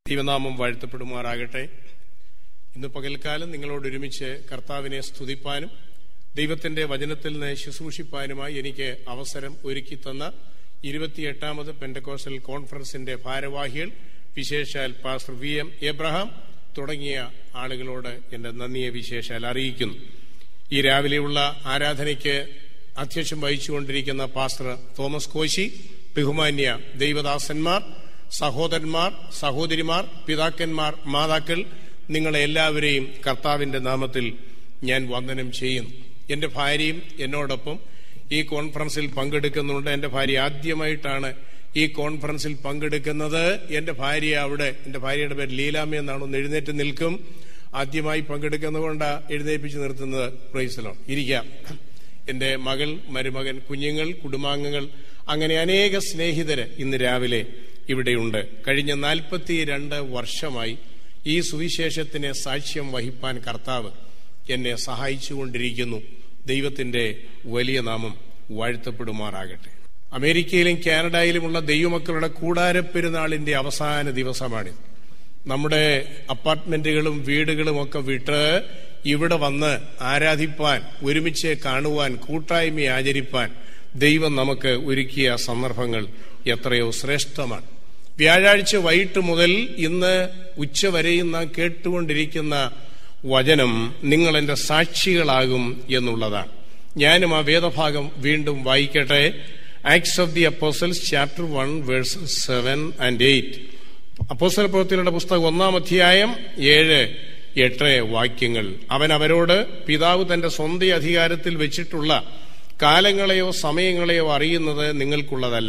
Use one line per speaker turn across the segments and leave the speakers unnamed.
ദൈവനാമം വാഴ്ത്തപ്പെടുമാറാകട്ടെ ഇന്ന് പകൽക്കാലം നിങ്ങളോട് ഒരുമിച്ച് കർത്താവിനെ സ്തുതിപ്പാനും ദൈവത്തിന്റെ വചനത്തിൽ നിന്ന് ശുശ്രൂഷിപ്പാനുമായി എനിക്ക് അവസരം ഒരുക്കി തന്ന ഇരുപത്തിയെട്ടാമത് പെൻഡക്കോസ്റ്റൽ കോൺഫറൻസിന്റെ ഭാരവാഹികൾ വിശേഷാൽ പാസ്റ്റർ വി എം എബ്രഹാം തുടങ്ങിയ ആളുകളോട് എന്റെ നന്ദിയെ വിശേഷാൽ അറിയിക്കുന്നു ഈ രാവിലെയുള്ള ആരാധനയ്ക്ക് അധ്യക്ഷം വഹിച്ചുകൊണ്ടിരിക്കുന്ന പാസ്റ്റർ തോമസ് കോശി ബഹുമാന്യ ദൈവദാസന്മാർ സഹോദരന്മാർ സഹോദരിമാർ പിതാക്കന്മാർ മാതാക്കൾ നിങ്ങളെ എല്ലാവരെയും കർത്താവിന്റെ നാമത്തിൽ ഞാൻ വന്ദനം ചെയ്യുന്നു എന്റെ ഭാര്യയും എന്നോടൊപ്പം ഈ കോൺഫറൻസിൽ പങ്കെടുക്കുന്നുണ്ട് എന്റെ ഭാര്യ ആദ്യമായിട്ടാണ് ഈ കോൺഫറൻസിൽ പങ്കെടുക്കുന്നത് എന്റെ ഭാര്യ അവിടെ എന്റെ ഭാര്യയുടെ പേര് ലീലാമ്മ എന്നാണ് ഒന്ന് എഴുന്നേറ്റ് നിൽക്കും ആദ്യമായി പങ്കെടുക്കുന്നതുകൊണ്ട് എഴുന്നേൽപ്പിച്ച് നിർത്തുന്നത് പ്രൈസലോ ഇരിക്കാം എന്റെ മകൾ മരുമകൻ കുഞ്ഞുങ്ങൾ കുടുംബാംഗങ്ങൾ അങ്ങനെ അനേക സ്നേഹിതര് ഇന്ന് രാവിലെ ഇവിടെയുണ്ട് കഴിഞ്ഞ നാൽപ്പത്തിരണ്ട് വർഷമായി ഈ സുവിശേഷത്തിന് സാക്ഷ്യം വഹിപ്പാൻ കർത്താവ് എന്നെ സഹായിച്ചുകൊണ്ടിരിക്കുന്നു ദൈവത്തിന്റെ വലിയ നാമം വാഴ്ത്തപ്പെടുമാറാകട്ടെ അമേരിക്കയിലും കാനഡയിലുമുള്ള ദൈവമക്കളുടെ കൂടാര പെരുന്നാളിന്റെ അവസാന ദിവസമാണിത് നമ്മുടെ അപ്പാർട്ട്മെന്റുകളും വീടുകളും ഒക്കെ വിട്ട് ഇവിടെ വന്ന് ആരാധിപ്പാൻ ഒരുമിച്ച് കാണുവാൻ കൂട്ടായ്മ ആചരിപ്പാൻ ദൈവം നമുക്ക് ഒരുക്കിയ സന്ദർഭങ്ങൾ എത്രയോ ശ്രേഷ്ഠമാണ് വ്യാഴാഴ്ച വൈകിട്ട് മുതൽ ഇന്ന് ഉച്ചവരെയും നാം കേട്ടുകൊണ്ടിരിക്കുന്ന വചനം നിങ്ങൾ എന്റെ സാക്ഷികളാകും എന്നുള്ളതാണ് ഞാനും ആ വേദഭാഗം വീണ്ടും വായിക്കട്ടെ Acts of the Apostles chapter one verse seven and eight apostle പ്രവൃത്തികളുടെ പുസ്തകം ഒന്നാം അധ്യായം ഏഴ് എട്ട് വാക്യങ്ങൾ അവൻ അവരോട് പിതാവ് തന്റെ സ്വന്തം അധികാരത്തിൽ വെച്ചിട്ടുള്ള കാലങ്ങളെയോ സമയങ്ങളെയോ അറിയുന്നത് നിങ്ങൾക്കുള്ളതല്ല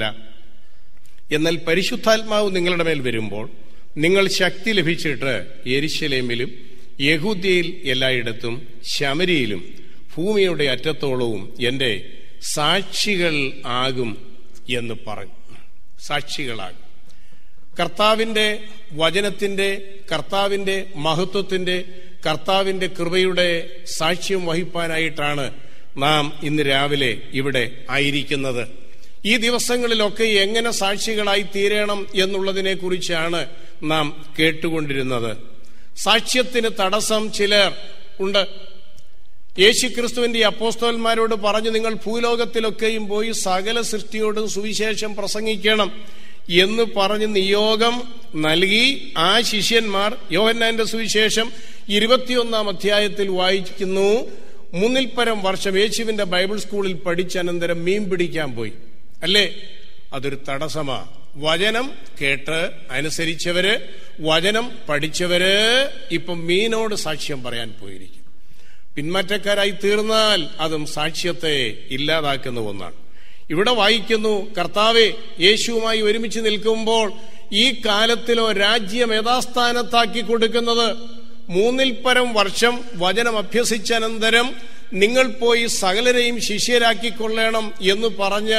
എന്നാൽ പരിശുദ്ധാത്മാവ് നിങ്ങളുടെ മേൽ വരുമ്പോൾ നിങ്ങൾ ശക്തി ലഭിച്ചിട്ട് എരിശലേമിലും യഹൂദ്യയിൽ എല്ലായിടത്തും ശമരിയിലും ഭൂമിയുടെ അറ്റത്തോളവും എന്റെ സാക്ഷികൾ ആകും എന്ന് പറഞ്ഞു സാക്ഷികളാകും കർത്താവിന്റെ വചനത്തിന്റെ കർത്താവിന്റെ മഹത്വത്തിന്റെ കർത്താവിന്റെ കൃപയുടെ സാക്ഷ്യം വഹിപ്പാനായിട്ടാണ് നാം ഇന്ന് രാവിലെ ഇവിടെ ആയിരിക്കുന്നത് ഈ ദിവസങ്ങളിലൊക്കെ എങ്ങനെ സാക്ഷികളായി തീരണം എന്നുള്ളതിനെ കുറിച്ചാണ് നാം കേട്ടുകൊണ്ടിരുന്നത് സാക്ഷ്യത്തിന് തടസ്സം ചിലർ ഉണ്ട് യേശുക്രിസ്തുവിന്റെ അപ്പോസ്തോന്മാരോട് പറഞ്ഞു നിങ്ങൾ ഭൂലോകത്തിലൊക്കെയും പോയി സകല സൃഷ്ടിയോടും സുവിശേഷം പ്രസംഗിക്കണം എന്ന് പറഞ്ഞ് നിയോഗം നൽകി ആ ശിഷ്യന്മാർ യോഹന്നാന്റെ സുവിശേഷം ഇരുപത്തിയൊന്നാം അധ്യായത്തിൽ വായിക്കുന്നു മൂന്നിൽ പരം വർഷം യേശുവിന്റെ ബൈബിൾ സ്കൂളിൽ പഠിച്ച അനന്തരം മീൻ പിടിക്കാൻ പോയി അല്ലേ അതൊരു തടസ്സമാ വചനം കേട്ട് അനുസരിച്ചവര് വചനം പഠിച്ചവര് ഇപ്പം മീനോട് സാക്ഷ്യം പറയാൻ പോയിരിക്കും പിന്മാറ്റക്കാരായി തീർന്നാൽ അതും സാക്ഷ്യത്തെ ഇല്ലാതാക്കുന്ന ഒന്നാണ് ഇവിടെ വായിക്കുന്നു കർത്താവെ യേശുവുമായി ഒരുമിച്ച് നിൽക്കുമ്പോൾ ഈ കാലത്തിലോ രാജ്യം യഥാസ്ഥാനത്താക്കി കൊടുക്കുന്നത് മൂന്നിൽ പരം വർഷം വചനം അഭ്യസിച്ച അനന്തരം നിങ്ങൾ പോയി സകലരെയും ശിഷ്യരാക്കിക്കൊള്ളണം എന്ന് പറഞ്ഞ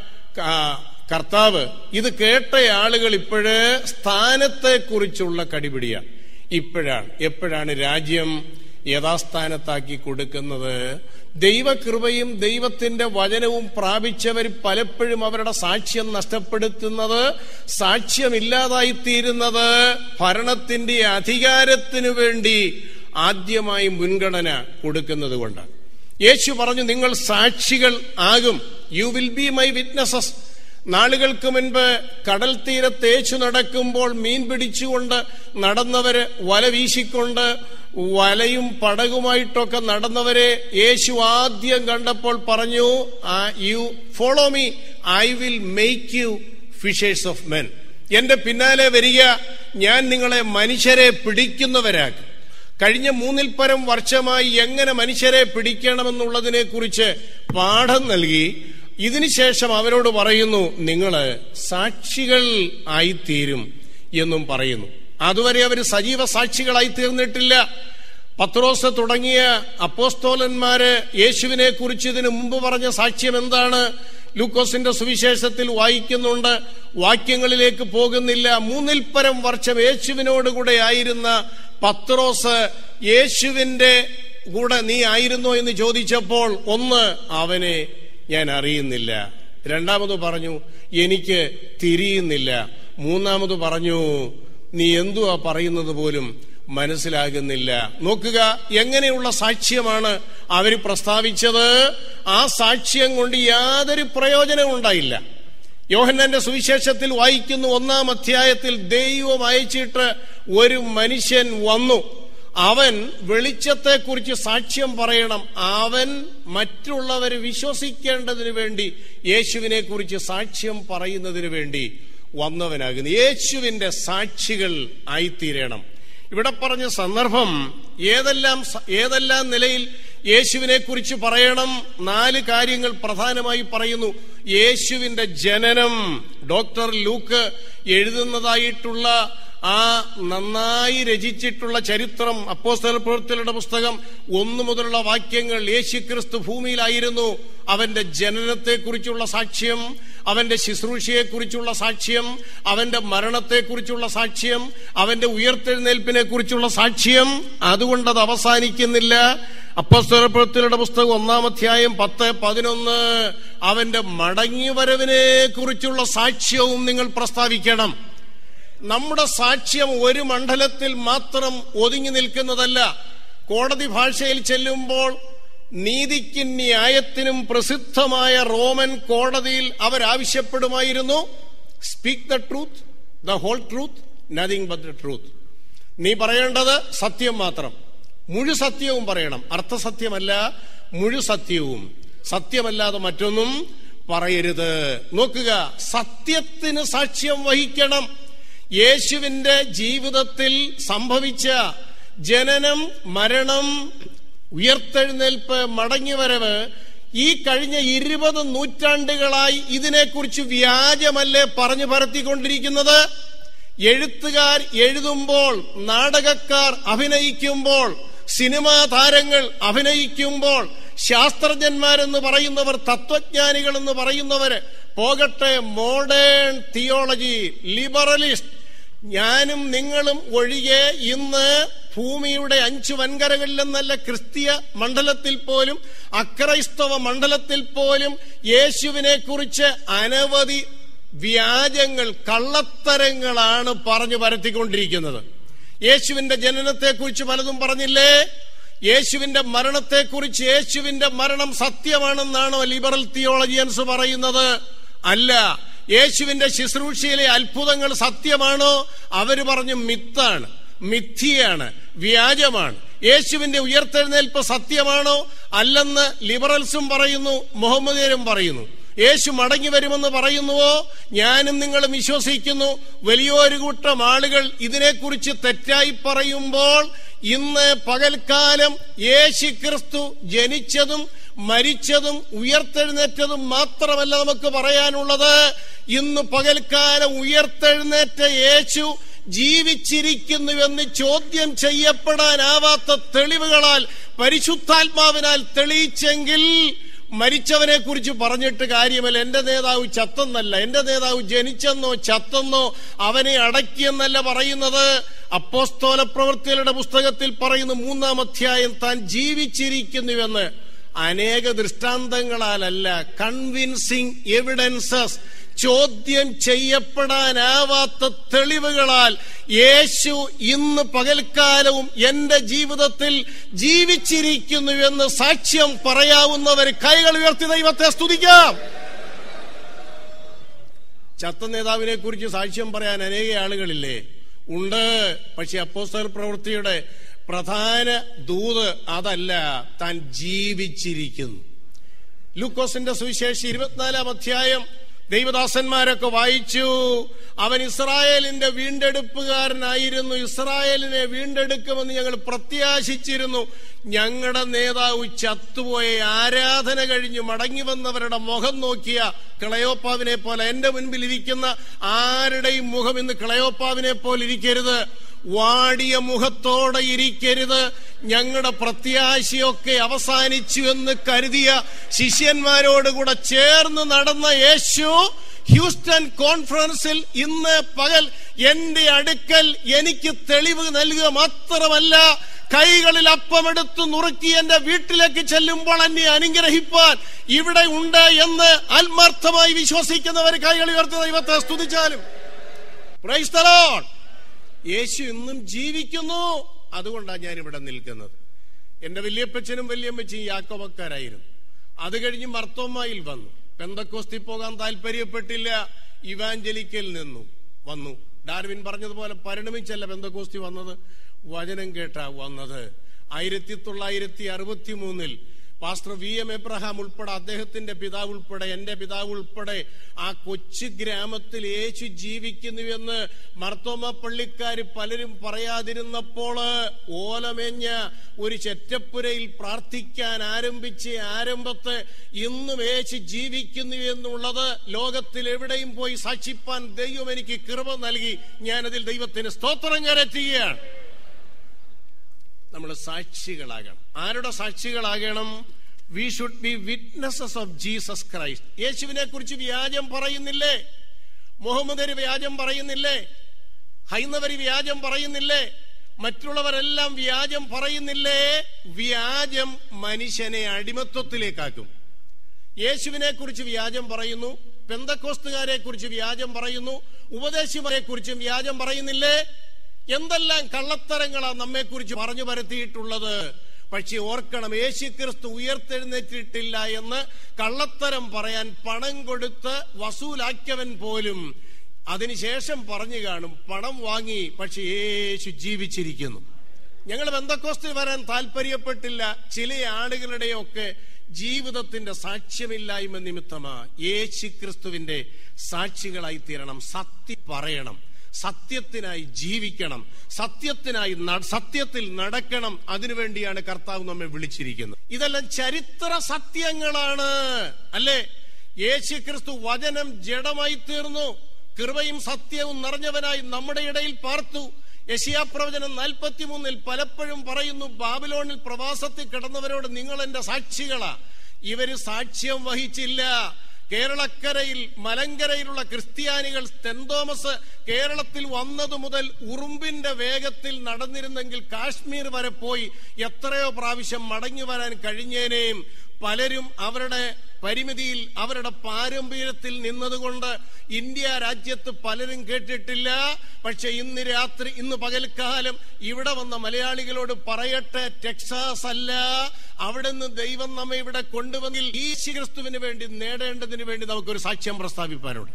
കർത്താവ് ഇത് കേട്ട ആളുകൾ ഇപ്പോഴ് സ്ഥാനത്തെ കുറിച്ചുള്ള കടിപിടിയാണ് ഇപ്പോഴാണ് എപ്പോഴാണ് രാജ്യം യഥാസ്ഥാനത്താക്കി കൊടുക്കുന്നത് ദൈവകൃപയും ദൈവത്തിന്റെ വചനവും പ്രാപിച്ചവർ പലപ്പോഴും അവരുടെ സാക്ഷ്യം നഷ്ടപ്പെടുത്തുന്നത് സാക്ഷ്യമില്ലാതായിത്തീരുന്നത് ഭരണത്തിന്റെ അധികാരത്തിനു വേണ്ടി ആദ്യമായി മുൻഗണന കൊടുക്കുന്നത് കൊണ്ടാണ് യേശു പറഞ്ഞു നിങ്ങൾ സാക്ഷികൾ ആകും you will be my witnesses നാളുകൾക്ക് മുൻപ് കടൽ തീരത്ത് യേശു നടക്കുമ്പോൾ മീൻ പിടിച്ചുകൊണ്ട് നടന്നവര് വല വീശിക്കൊണ്ട് വലയും പടകുമായിട്ടൊക്കെ നടന്നവരെ യേശു ആദ്യം കണ്ടപ്പോൾ പറഞ്ഞു you follow me I will make you fishers of men എന്റെ പിന്നാലെ വരിക ഞാൻ നിങ്ങളെ മനുഷ്യരെ പിടിക്കുന്നവരാക്കും കഴിഞ്ഞ മൂന്നിൽ പരം വർഷമായി എങ്ങനെ മനുഷ്യരെ പിടിക്കണമെന്നുള്ളതിനെ കുറിച്ച് പാഠം നൽകി ഇതിനുശേഷം അവരോട് പറയുന്നു നിങ്ങള് സാക്ഷികൾ ആയിത്തീരും എന്നും പറയുന്നു അതുവരെ അവർ സജീവ സാക്ഷികളായി തീർന്നിട്ടില്ല പത്രോസ് തുടങ്ങിയ അപ്പോസ്തോലന്മാര് യേശുവിനെ കുറിച്ച് ഇതിനു മുമ്പ് പറഞ്ഞ സാക്ഷ്യം എന്താണ് ലൂക്കോസിന്റെ സുവിശേഷത്തിൽ വായിക്കുന്നുണ്ട് വാക്യങ്ങളിലേക്ക് പോകുന്നില്ല മൂന്നിൽ പരം വർഷം യേശുവിനോടുകൂടെ ആയിരുന്ന പത്രോസ് യേശുവിന്റെ കൂടെ നീ ആയിരുന്നോ എന്ന് ചോദിച്ചപ്പോൾ ഒന്ന് അവനെ ഞാൻ അറിയുന്നില്ല രണ്ടാമത് പറഞ്ഞു എനിക്ക് തിരിയുന്നില്ല മൂന്നാമത് പറഞ്ഞു നീ എന്തുവാ പറയുന്നത് പോലും മനസ്സിലാകുന്നില്ല നോക്കുക എങ്ങനെയുള്ള സാക്ഷ്യമാണ് അവർ പ്രസ്താവിച്ചത് ആ സാക്ഷ്യം കൊണ്ട് യാതൊരു പ്രയോജനവും ഉണ്ടായില്ല യോഹന്നാന്റെ സുവിശേഷത്തിൽ വായിക്കുന്നു ഒന്നാം അധ്യായത്തിൽ ദൈവം അയച്ചിട്ട് ഒരു മനുഷ്യൻ വന്നു അവൻ വെളിച്ചത്തെക്കുറിച്ച് സാക്ഷ്യം പറയണം അവൻ മറ്റുള്ളവരെ വിശ്വസിക്കേണ്ടതിന് വേണ്ടി യേശുവിനെ കുറിച്ച് സാക്ഷ്യം പറയുന്നതിന് വേണ്ടി വന്നവനാകുന്നു യേശുവിന്റെ സാക്ഷികൾ ആയിത്തീരണം ഇവിടെ പറഞ്ഞ സന്ദർഭം ഏതെല്ലാം സ- ഏതെല്ലാം നിലയിൽ യേശുവിനെ കുറിച്ച് പറയണം നാല് കാര്യങ്ങൾ പ്രധാനമായി പറയുന്നു യേശുവിന്റെ ജനനം ഡോക്ടർ ലൂക്ക് എഴുതുന്നതായിട്ടുള്ള ആ നന്നായി രചിച്ചിട്ടുള്ള ചരിത്രം അപ്പോസ്തല പ്രവൃത്തികളുടെ പുസ്തകം ഒന്നു മുതലുള്ള വാക്യങ്ങൾ യേശുക്രിസ്തു ഭൂമിയിലായിരുന്നു അവന്റെ ജനനത്തെക്കുറിച്ചുള്ള സാക്ഷ്യം അവന്റെ ശുശ്രൂഷയെക്കുറിച്ചുള്ള സാക്ഷ്യം അവന്റെ മരണത്തെക്കുറിച്ചുള്ള സാക്ഷ്യം അവന്റെ ഉയർത്തെഴുന്നേൽപ്പിനെ കുറിച്ചുള്ള സാക്ഷ്യം അതുകൊണ്ടത് അവസാനിക്കുന്നില്ല അപ്പോസ്തല പ്രവൃത്തികളുടെ പുസ്തകം ഒന്നാം അധ്യായം പത്ത് പതിനൊന്ന് അവന്റെ മടങ്ങിവരവിനെ കുറിച്ചുള്ള സാക്ഷ്യവും നിങ്ങൾ പ്രസ്താവിക്കണം നമ്മുടെ സാക്ഷ്യം ഒരു മണ്ഡലത്തിൽ മാത്രം ഒതുങ്ങി നിൽക്കുന്നതല്ല കോടതി ഭാഷയിൽ ചെല്ലുമ്പോൾ നീതിക്കും ന്യായത്തിനും പ്രസിദ്ധമായ റോമൻ കോടതിയിൽ അവരാവശ്യപ്പെടുമായിരുന്നു speak the truth the whole truth nothing but the truth നീ പറയേണ്ടത് സത്യം മാത്രം മുഴു സത്യവും പറയണം അർത്ഥസത്യമല്ല മുഴു സത്യവും സത്യമല്ലാതെ മറ്റൊന്നും പറയരുത് നോക്കുക സത്യത്തിന് സാക്ഷ്യം വഹിക്കണം യേശുവിന്റെ ജീവിതത്തിൽ സംഭവിച്ച ജനനം മരണം ഉയർത്തെഴുന്നേൽപ്പ് മടങ്ങിവരവ് ഈ കഴിഞ്ഞ ഇരുപത് നൂറ്റാണ്ടുകളായി ഇതിനെക്കുറിച്ച് വ്യാജമല്ലേ പറഞ്ഞു പരത്തിക്കൊണ്ടിരിക്കുന്നത് എഴുത്തുകാർ എഴുതുമ്പോൾ നാടകക്കാർ അഭിനയിക്കുമ്പോൾ സിനിമാ താരങ്ങൾ അഭിനയിക്കുമ്പോൾ ശാസ്ത്രജ്ഞന്മാരെന്ന് പറയുന്നവർ തത്വജ്ഞാനികൾ എന്ന് പറയുന്നവര് പോകട്ടെ മോഡേൺ തിയോളജി ലിബറലിസ്റ്റ് ഞാനും നിങ്ങളും ഒഴികെ ഇന്ന് ഭൂമിയുടെ അഞ്ചു വൻകരകളിലെന്നല്ല ക്രിസ്തീയ മണ്ഡലത്തിൽ പോലും അക്രൈസ്തവ മണ്ഡലത്തിൽ പോലും യേശുവിനെ കുറിച്ച് അനവധി വ്യാജങ്ങൾ കള്ളത്തരങ്ങളാണ് പറഞ്ഞു പരത്തിക്കൊണ്ടിരിക്കുന്നത് യേശുവിന്റെ ജനനത്തെക്കുറിച്ച് പലതും പറഞ്ഞില്ലേ യേശുവിന്റെ മരണത്തെക്കുറിച്ച് യേശുവിന്റെ മരണം സത്യമാണെന്നാണോ ലിബറൽ തിയോളജിയൻസ് പറയുന്നത് അല്ല യേശുവിന്റെ ശുശ്രൂഷയിലെ അത്ഭുതങ്ങൾ സത്യമാണോ അവര് പറഞ്ഞു മിത്താണ് മിഥ്യയാണ് വ്യാജമാണ് യേശുവിന്റെ ഉയർത്തെഴുന്നേൽപ്പ് സത്യമാണോ അല്ലെന്ന് ലിബറൽസും പറയുന്നു മുഹമ്മദിയരും പറയുന്നു യേശു മടങ്ങി വരുമെന്ന് പറയുന്നുവോ ഞാനും നിങ്ങളും വിശ്വസിക്കുന്നു വലിയൊരു കൂട്ടം ആളുകൾ ഇതിനെക്കുറിച്ച് തെറ്റായി പറയുമ്പോൾ ഇന്ന് പകൽക്കാലം യേശു ക്രിസ്തു ജനിച്ചതും മരിച്ചതും ഉയർത്തെഴുന്നേറ്റതും മാത്രമല്ല നമുക്ക് പറയാനുള്ളത് ഇന്ന് പകൽക്കാലം ഉയർത്തെഴുന്നേറ്റ യേശു ജീവിച്ചിരിക്കുന്നുവെന്ന് ചോദ്യം ചെയ്യപ്പെടാനാവാത്ത തെളിവുകളാൽ പരിശുദ്ധാത്മാവിനാൽ തെളിയിച്ചെങ്കിൽ മരിച്ചവനെ കുറിച്ച് പറഞ്ഞിട്ട് കാര്യമല്ല എന്റെ നേതാവ് ചത്തെന്നല്ല എന്റെ നേതാവ് ജനിച്ചെന്നോ ചത്തെന്നോ അവനെ അടക്കിയെന്നല്ല പറയുന്നത് അപ്പോസ്തോല പ്രവൃത്തികളുടെ പുസ്തകത്തിൽ പറയുന്ന മൂന്നാം അധ്യായം താൻ ജീവിച്ചിരിക്കുന്നുവെന്ന് അനേക ദൃഷ്ടാന്തങ്ങളാലല്ല കൺവിൻസിങ് എവിഡൻസസ് ചോദ്യം ചെയ്യപ്പെടാനാവാത്ത തെളിവുകളാൽ യേശു ഇന്ന് പകൽക്കാലവും എന്റെ ജീവിതത്തിൽ ജീവിച്ചിരിക്കുന്നുവെന്ന് സാക്ഷ്യം പറയാവുന്നവർ കൈകൾ ഉയർത്തി ദൈവത്തെ സ്തുതിക്കാം ചത്ത നേതാവിനെ കുറിച്ച് സാക്ഷ്യം പറയാൻ അനേക ആളുകളില്ലേ ഉണ്ട് പക്ഷെ അപ്പോസ്തല പ്രവൃത്തിയുടെ പ്രധാന ദൂത് അതല്ല താൻ ജീവിച്ചിരിക്കുന്നു ലൂക്കോസിന്റെ സുവിശേഷം ഇരുപത്തിനാലാം അധ്യായം ദൈവദാസന്മാരൊക്കെ വായിച്ചു അവൻ ഇസ്രായേലിന്റെ വീണ്ടെടുപ്പുകാരനായിരുന്നു ഇസ്രായേലിനെ വീണ്ടെടുക്കുമെന്ന് ഞങ്ങൾ പ്രത്യാശിച്ചിരുന്നു ഞങ്ങളുടെ നേതാവ് ചത്തുപോയ ആരാധന കഴിഞ്ഞ് മടങ്ങി വന്നവരുടെ മുഖം നോക്കിയ കിളയോപ്പാവിനെ പോലെ എന്റെ മുൻപിൽ ഇരിക്കുന്ന ആരുടെയും മുഖം ഇന്ന് കിളയോപ്പാവിനെ പോലെ ഇരിക്കരുത് വാടിയ മുഖത്തോടെ ഇരിക്കരുത് ഞങ്ങളുടെ പ്രത്യാശയൊക്കെ അവസാനിച്ചു എന്ന് കരുതിയ ശിഷ്യന്മാരോടുകൂടെ ചേർന്ന് നടന്ന യേശു ഹ്യൂസ്റ്റൺ കോൺഫറൻസിൽ ഇന്ന് പകൽ എന്റെ അടുക്കൽ എനിക്ക് തെളിവ് നൽകുക മാത്രമല്ല കൈകളിൽ അപ്പമെടുത്ത് നുറുക്കി എന്റെ വീട്ടിലേക്ക് ചെല്ലുമ്പോൾ എന്നെ അനുഗ്രഹിപ്പാൻ ഇവിടെ ഉണ്ട് എന്ന് ആത്മാർത്ഥമായി വിശ്വസിക്കുന്നവർ കൈകൾ ഉയർത്തി ദൈവത്തെ സ്തുതിച്ചാലും പ്രൈസ് the Lord. യേശു ഇന്നും ജീവിക്കുന്നു അതുകൊണ്ടാണ് ഞാൻ ഇവിടെ നിൽക്കുന്നത് എന്റെ വല്യപ്പച്ചനും വല്യമ്മച്ചും യാക്കോബക്കാരായിരുന്നു അത് കഴിഞ്ഞ് മർത്തോമായിൽ വന്നു പെന്തക്കോസ്തി പോകാൻ താല്പര്യപ്പെട്ടില്ല ഇവാഞ്ചലിക്കൽ നിന്നു വന്നു ഡാർവിൻ പറഞ്ഞതുപോലെ പരിണമിച്ചല്ല പെന്തക്കോസ്തി വന്നത് വചനം കേട്ടാ വന്നത് ആയിരത്തി തൊള്ളായിരത്തി അറുപത്തി മൂന്നിൽ പാസ്റ്റർ വി എം എബ്രഹാം ഉൾപ്പെടെ അദ്ദേഹത്തിന്റെ പിതാവ് ഉൾപ്പെടെ എന്റെ പിതാവ് ഉൾപ്പെടെ ആ കൊച്ചു ഗ്രാമത്തിൽ യേശു ജീവിക്കുന്നുവെന്ന് മർത്തോമ പള്ളിക്കാര് പലരും പറയാതിരുന്നപ്പോൾ ഓലമേഞ്ഞ ഒരു ചെറ്റപ്പുരയിൽ പ്രാർത്ഥിക്കാൻ ആരംഭിച്ച ആരംഭത്തെ ഇന്നും യേശു ജീവിക്കുന്നു എന്നുള്ളത് ലോകത്തിൽ എവിടെയും പോയി സാക്ഷിപ്പാൻ ദൈവം എനിക്ക് കൃപ നൽകി ഞാനതിൽ ദൈവത്തിന് സ്തോത്രം കരറ്റുകയാണ് നമ്മൾ സാക്ഷികളാകണം ആരുടെ സാക്ഷികളാകണം we should be witnesses of Jesus Christ യേശുവിനെ കുറിച്ച് വ്യാജം പറയുന്നില്ലേ മുഹമ്മദര് വ്യാജം പറയുന്നില്ലേ ഹൈന്ദവര് വ്യാജം പറയുന്നില്ലേ മറ്റുള്ളവരെല്ലാം വ്യാജം പറയുന്നില്ലേ വ്യാജം മനുഷ്യനെ അടിമത്വത്തിലേക്കാക്കും യേശുവിനെ കുറിച്ച് വ്യാജം പറയുന്നു പെന്തക്കോസ്തുകാരെ കുറിച്ച് വ്യാജം പറയുന്നു ഉപദേശിമാരെ കുറിച്ചും വ്യാജം പറയുന്നില്ലേ എന്തെല്ലാം കള്ളത്തരങ്ങളാ നമ്മെക്കുറിച്ച് പറഞ്ഞു പരത്തിയിട്ടുള്ളത് പക്ഷെ ഓർക്കണം യേശു ക്രിസ്തു ഉയർത്തെഴുന്നേറ്റിട്ടില്ല എന്ന് കള്ളത്തരം പറയാൻ പണം കൊടുത്ത് വസൂലാക്കിയവൻ പോലും അതിനുശേഷം പറഞ്ഞു കാണും പണം വാങ്ങി പക്ഷെ യേശു ജീവിച്ചിരിക്കുന്നു ഞങ്ങൾ ബന്ധക്കോസ്റ്റിൽ വരാൻ താല്പര്യപ്പെട്ടില്ല ചില ആളുകളുടെയൊക്കെ ജീവിതത്തിന്റെ സാക്ഷ്യമില്ലായ്മ നിമിത്തമാ യേശു ക്രിസ്തുവിന്റെ സാക്ഷികളായി തീരണം സത്യം പറയണം സത്യത്തിനായി ജീവിക്കണം സത്യത്തിനായി ന- സത്യത്തിൽ നടക്കണം അതിനുവേണ്ടിയാണ് കർത്താവ് നമ്മെ വിളിച്ചിരിക്കുന്നത് ഇതെല്ലാം ചരിത്ര സത്യങ്ങളാണ് അല്ലേ യേശു ക്രിസ്തു വചനം ജഡമായി തീർന്നു കൃപയും സത്യവും നിറഞ്ഞവനായി നമ്മുടെ ഇടയിൽ പാർത്തു യശിയാപ്രവചനം നാൽപ്പത്തിമൂന്നിൽ പലപ്പോഴും പറയുന്നു ബാബിലോണിൽ പ്രവാസത്തിൽ കിടന്നവരോട് നിങ്ങൾ എന്റെ സാക്ഷികളാ ഇവര് സാക്ഷ്യം വഹിച്ചില്ല കേരളക്കരയിൽ മലങ്കരയിലുള്ള ക്രിസ്ത്യാനികൾ സെന്റ് തോമസ് കേരളത്തിൽ വന്നതു മുതൽ ഉറുമ്പിന്റെ വേഗത്തിൽ നടന്നിരുന്നെങ്കിൽ കാശ്മീർ വരെ പോയി എത്രയോ പ്രാവശ്യം മടങ്ങി വരാൻ കഴിഞ്ഞേനേയും പലരും അവരുടെ പരിമിതിയിൽ അവരുടെ പാരമ്പര്യത്തിൽ നിന്നതുകൊണ്ട് ഇന്ത്യ രാജ്യത്ത് പലരും കേട്ടിട്ടില്ല പക്ഷെ ഇന്ന് രാത്രി ഇന്ന് പകൽക്കാലം ഇവിടെ വന്ന മലയാളികളോട് പറയട്ടെ ടെക്സാസ് അല്ല അവിടെ നിന്ന് ദൈവം നമ്മെ ഇവിടെ കൊണ്ടുവന്നിൽ ഈ ക്രിസ്തുവിന് വേണ്ടി നേടേണ്ടതിന് വേണ്ടി നമുക്കൊരു സാക്ഷ്യം പ്രസ്താവിപ്പാനുണ്ട്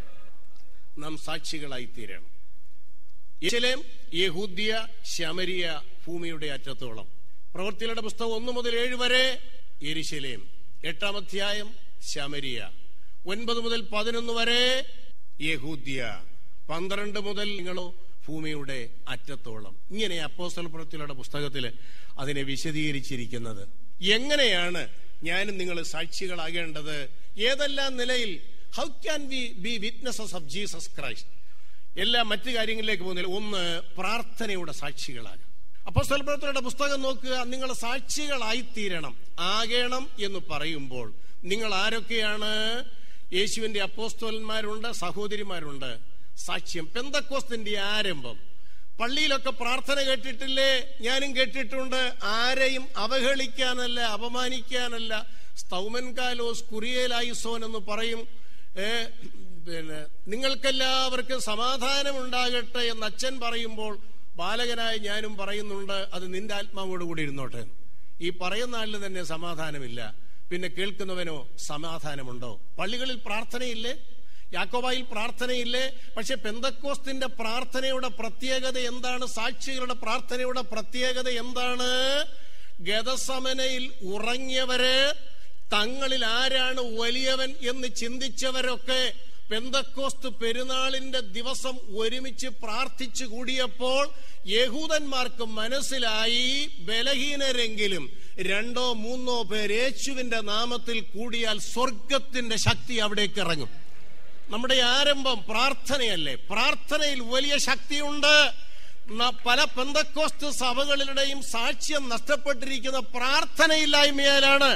നാം സാക്ഷികളായി തീരണം യെരുശലേം യഹൂദ്യ ശമരിയ ഭൂമിയുടെ അറ്റത്തോളം പ്രവൃത്തികളുടെ പുസ്തകം ഒന്ന് മുതൽ ഏഴ് വരെ യെരുശലേം എട്ടാം അധ്യായം ശമരിയ ഒൻപത് മുതൽ പതിനൊന്ന് വരെ യഹൂദ്യ പന്ത്രണ്ട് മുതൽ നിങ്ങളോ ഭൂമിയുടെ അറ്റത്തോളം ഇങ്ങനെ അപ്പോസ്തല പ്രവൃത്തികളുടെ പുസ്തകത്തിൽ അതിനെ വിശദീകരിച്ചിരിക്കുന്നത് എങ്ങനെയാണ് ഞാനും നിങ്ങൾ സാക്ഷികളാകേണ്ടത് ഏതെല്ലാം നിലയിൽ how can we be witnesses of Jesus Christ എല്ലാ മറ്റു കാര്യങ്ങളിലേക്ക് പോകുന്നില്ല ഒന്ന് പ്രാർത്ഥനയുടെ സാക്ഷികളാകാം അപ്പൊ സ്വൽപ്രവൃത്തിയുടെ പുസ്തകം നോക്കുക നിങ്ങൾ സാക്ഷികളായി തീരണം ആകണം എന്ന് പറയുമ്പോൾ നിങ്ങൾ ആരൊക്കെയാണ് യേശുവിന്റെ അപ്പോസ്തോലന്മാരുണ്ട് സഹോദരിമാരുണ്ട് സാക്ഷ്യം പെന്തക്കോസ്തിന്റെ ആരംഭം പള്ളിയിലൊക്കെ പ്രാർത്ഥന കേട്ടിട്ടില്ലേ ഞാനും കേട്ടിട്ടുണ്ട് ആരെയും അവഹേളിക്കാനല്ല അപമാനിക്കാനല്ല സ്തൗമൻ കാലോസ് കുറിയേലായിസോൻ എന്ന് പറയും ഏ, പിന്നെ നിങ്ങൾക്കെല്ലാവർക്കും സമാധാനം ഉണ്ടാകട്ടെ എന്ന് അച്ഛൻ പറയുമ്പോൾ ബാലകനായ ഞാനും പറയുന്നുണ്ട് അത് നിന്റെ ആത്മാവോട് കൂടി ഇരുന്നോട്ടെ ഈ പറയുന്ന ആളിന് തന്നെ സമാധാനമില്ല പിന്നെ കേൾക്കുന്നവനോ സമാധാനമുണ്ടോ പള്ളികളിൽ പ്രാർത്ഥനയില്ലേ യാക്കോബായിൽ പ്രാർത്ഥനയില്ലേ പക്ഷെ പെന്തക്കോസ്തിന്റെ പ്രാർത്ഥനയുടെ പ്രത്യേകത എന്താണ് സാക്ഷികളുടെ പ്രാർത്ഥനയുടെ പ്രത്യേകത എന്താണ് ഗതസമനയിൽ ഉറങ്ങിയവര് തങ്ങളിൽ ആരാണ് വലിയവൻ എന്ന് ചിന്തിച്ചവരൊക്കെ പെന്തക്കോസ്ത് പെരുന്നാളിന്റെ ദിവസം ഒരുമിച്ച് പ്രാർത്ഥിച്ചു കൂടിയപ്പോൾ യഹൂദന്മാർക്ക് മനസ്സിലായി ബലഹീനരെങ്കിലും രണ്ടോ മൂന്നോ പേർ യേശുവിന്റെ നാമത്തിൽ കൂടിയാൽ സ്വർഗത്തിന്റെ ശക്തി അവിടേക്ക് ഇറങ്ങും നമ്മുടെ ആരംഭം പ്രാർത്ഥനയല്ലേ പ്രാർത്ഥനയിൽ വലിയ ശക്തിയുണ്ട് ന- പല പെന്തക്കോസ്ത് സഭകളിലുടെയും സാക്ഷ്യം നഷ്ടപ്പെട്ടിരിക്കുന്ന പ്രാർത്ഥനയില്ലായ്മയാലാണ്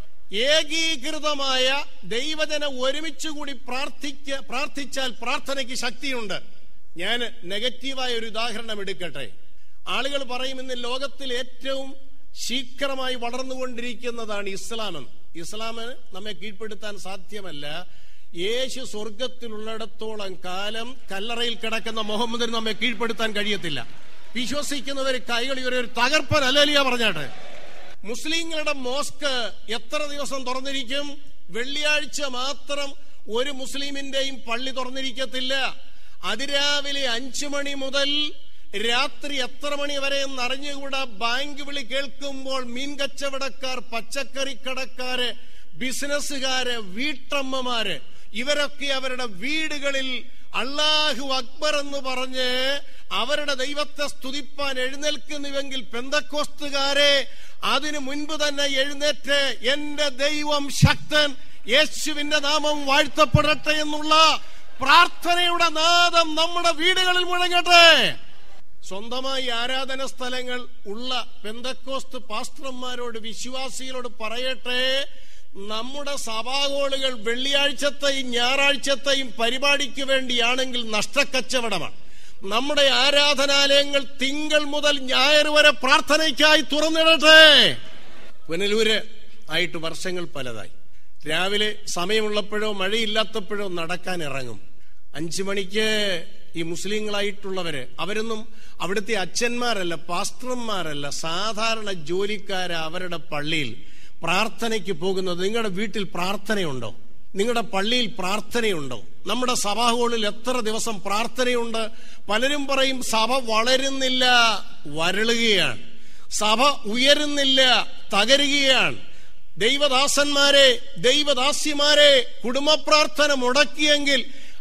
ഏകീകൃതമായ ദൈവജന ഒരുമിച്ചുകൂടി പ്രാർത്ഥിക്ക പ്രാർത്ഥിച്ചാൽ പ്രാർത്ഥനയ്ക്ക് ശക്തിയുണ്ട് ഞാൻ നെഗറ്റീവായ ഒരു ഉദാഹരണം എടുക്കട്ടെ ആളുകൾ പറയും ഇന്ന് ലോകത്തിൽ ഏറ്റവും ശീഘ്രമായി വളർന്നുകൊണ്ടിരിക്കുന്നതാണ് ഇസ്ലാം എന്ന് ഇസ്ലാമിന് നമ്മെ കീഴ്പ്പെടുത്താൻ സാധ്യമല്ല യേശു സ്വർഗത്തിലുള്ളിടത്തോളം കാലം കല്ലറയിൽ കിടക്കുന്ന മുഹമ്മദിന് നമ്മെ കീഴ്പ്പെടുത്താൻ കഴിയത്തില്ല വിശ്വസിക്കുന്നവർ കൈകളി ഒരു തകർപ്പൻ അലലിയ പറഞ്ഞാട്ടെ മുസ്ലിങ്ങളുടെ മോസ്ക് എത്ര ദിവസം തുറന്നിരിക്കും വെള്ളിയാഴ്ച മാത്രം ഒരു മുസ്ലിമിന്റെയും പള്ളി തുറന്നിരിക്കത്തില്ല അതിരാവിലെ അഞ്ചു മണി മുതൽ രാത്രി എത്ര മണി വരെ എന്നറിഞ്ഞുകൂടാ ബാങ്ക് വിളി കേൾക്കുമ്പോൾ മീൻ കച്ചവടക്കാർ പച്ചക്കറി കടക്കാര് ബിസിനസ്സുകാര് വീട്ടമ്മമാര് ഇവരൊക്കെ അവരുടെ വീടുകളിൽ അള്ളാഹു അക്ബർ എന്ന് പറഞ്ഞ് അവരുടെ ദൈവത്തെ സ്തുതിപ്പാൻ എഴുന്നേൽക്കുന്നുവെങ്കിൽ പെന്തക്കോസ്തുകാരെ അതിനു മുൻപ് തന്നെ എഴുന്നേറ്റ് എന്റെ ദൈവം ശക്തൻ യേശുവിന്റെ നാമം വാഴ്ത്തപ്പെടട്ടെ എന്നുള്ള പ്രാർത്ഥനയുടെ നാദം നമ്മുടെ വീടുകളിൽ മുഴങ്ങട്ടെ സ്വന്തമായി ആരാധന സ്ഥലങ്ങൾ ഉള്ള പെന്തക്കോസ്ത് പാസ്റ്റർമാരോട് വിശ്വാസികളോട് പറയട്ടെ നമ്മുടെ സഭാകോളുകൾ വെള്ളിയാഴ്ചത്തെയും ഞായറാഴ്ചത്തെയും പരിപാടിക്ക് വേണ്ടിയാണെങ്കിൽ നഷ്ടക്കച്ചവടമാണ് നമ്മുടെ ആരാധനാലയങ്ങൾ തിങ്കൾ മുതൽ ഞായർ വരെ പ്രാർത്ഥനയ്ക്കായി തുറന്നിടട്ടെ പുനലൂര് ആയിട്ട് വർഷങ്ങൾ പലതായി രാവിലെ സമയമുള്ളപ്പോഴോ മഴയില്ലാത്തപ്പോഴോ നടക്കാൻ ഇറങ്ങും അഞ്ചു മണിക്ക് ഈ മുസ്ലിങ്ങളായിട്ടുള്ളവര് അവരൊന്നും അവിടുത്തെ അച്ഛന്മാരല്ല പാസ്റ്റർമാരല്ല സാധാരണ ജോലിക്കാര അവരുടെ പള്ളിയിൽ പ്രാർത്ഥനയ്ക്ക് പോകുന്നത് നിങ്ങളുടെ വീട്ടിൽ പ്രാർത്ഥനയുണ്ടോ നിങ്ങളുടെ പള്ളിയിൽ പ്രാർത്ഥനയുണ്ടോ നമ്മുടെ സഭാ ഹാളിൽ എത്ര ദിവസം പ്രാർത്ഥനയുണ്ട് പലരും പറയും സഭ വളരുന്നില്ല വരളുകയാണ് സഭ ഉയരുന്നില്ല തകരുകയാണ് ദൈവദാസന്മാരെ ദൈവദാസ്യമാരെ കുടുംബ പ്രാർത്ഥന മുടക്കിയെങ്കിൽ